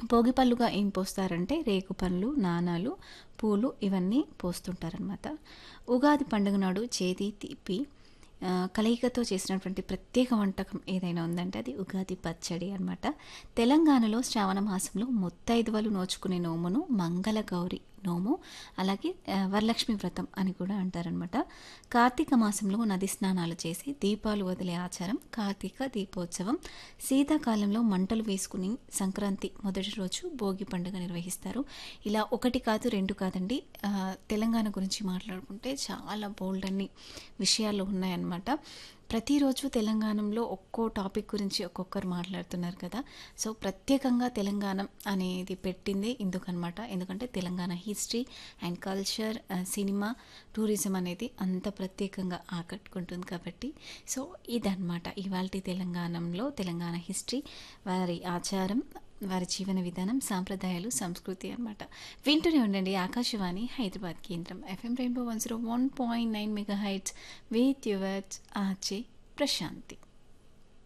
భోగి పళ్ళుగా ఏం పోస్తారంటే రేగు పండ్లు నాణాలు పూలు ఇవన్నీ పోస్తుంటారనమాట ఉగాది పండుగ నాడు చేతి తీపి ఆ, కలయికతో చేసినటువంటి ప్రత్యేక వంటకం ఏదైనా ఉందంటే అది ఉగాది పచ్చడి అన్నమాట తెలంగాణలో శ్రావణ మాసంలో ముత్తైదువలు నోచుకునే నోమును మంగళ గౌరి నోము అలాగే ఆ, వరలక్ష్మి వ్రతం అని కూడా అంటారనమాట కార్తీక మాసంలో నది స్నానాలు చేసి దీపాలు వదిలే ఆచారం కార్తీక దీపోత్సవం శీతాకాలంలో మంటలు వేసుకుని సంక్రాంతి మొదటి రోజు భోగి పండుగ నిర్వహిస్తారు ఇలా ఒకటి కాదు రెండు కాదండి ఆ, తెలంగాణ గురించి మాట్లాడుకుంటే చాలా బోల్డ్ అన్ని విషయాలు ఉన్నాయన్నమాట ప్రతిరోజు తెలంగాణలో ఒక్కో టాపిక్ గురించి ఒక్కొక్కరు మాట్లాడుతున్నారు కదా సో ప్రత్యేకంగా తెలంగాణ అనేది పెట్టిందే ఇందుకనమాట ఎందుకంటే Telangana history and culture cinema tourism అనేది అంత ప్రత్యేకంగా ఆకట్టుకుంటుంది కాబట్టి సో ఇదన్నమాట ఇవాళ తెలంగాణలో తెలంగాణ హిస్టరీ వారి ఆచారం వారి జీవన విధానం సాంప్రదాయాలు సంస్కృతి అన్నమాట వింటూనే ఉండండి ఆకాశవాణి హైదరాబాద్ కేంద్రం FM rainbow one zero one point nine megahertz with yours RJ Prashanti